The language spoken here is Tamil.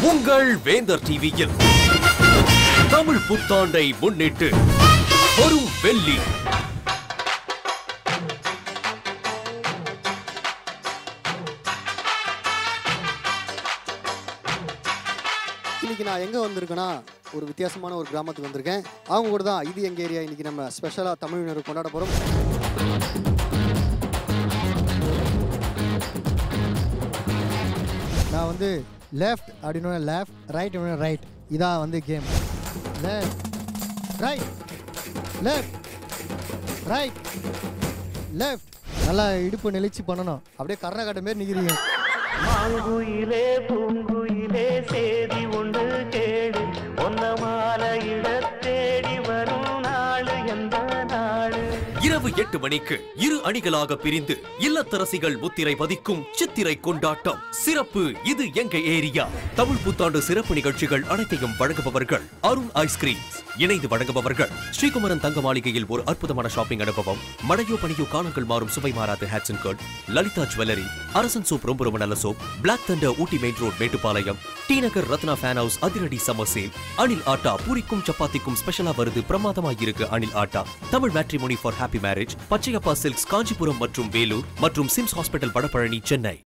உங்கள் வேந்தர் டிவியில் தமிழ் புத்தாண்டை முன்னிட்டு வரும் வெள்ளி இன்னைக்கு நான் எங்கே வந்திருக்கேன்னா ஒரு வித்தியாசமான ஒரு கிராமத்துக்கு வந்திருக்கேன் அவங்க கூட தான் இது எங்கள் ஏரியா இன்னைக்கு நம்ம ஸ்பெஷலாக தமிழினர் கொண்டாட போகிறோம் நான் வந்து லெஃப்ட் அப்படின்னு லெஃப்ட் ரைட் அப்படின்னு ரைட் இதான் வந்து game left right left right left நல்லா இடுப்பு நெளிச்சு பண்ணணும் அப்படியே கர்ணகாட்ட மாரி நிற்கிறீங்க மாங்குயிலே பூங்குயிலே சேதி ஒன்று கேடு ஒன்ன மாலையிட தேடி வரும் நாடு எந்த நாடு இரவு எட்டு மணிக்கு இரு அணிகளாக பிரிந்து இல்லத்தரசிகள் முத்திரை பதிக்கும் சித்திரை கொண்டாட்டம் சிறப்பு இது எங்க ஏரியா தமிழ் புத்தாண்டு சிறப்பு நிகழ்ச்சிகள் அனைத்தையும் வழங்குபவர்கள் அருண் ஐஸ்கிரீம்ஸ் இணைந்து வழங்குபவர்கள் ஸ்ரீகுமரன் தங்க மாளிகையில் ஒரு அற்புதமான ஷாப்பிங் அனுபவம் மடையோ பணியோ காலங்கள் மாறும் சுவை மாறாத Hatsun curd Lalitha Jewellery Arasan soap ரொம்ப ரொம்ப நல்ல soap Black Thunder Ooty main road Mettupalayam T Nagar Rathna Fan House அதிரடி சம்மர் சேல் அனில் ஆட்டா பூரிக்கும் சப்பாத்திக்கும் ஸ்பெஷலா வருது பிரமாதமா இருக்கு Anil Atta Tamil Matrimony for happy marriage Pachaiyappa Silks Kanchipuram மற்றும் வேலூர் மற்றும் சிம்ஸ் ஹாஸ்பிட்டல் வடபழனி சென்னை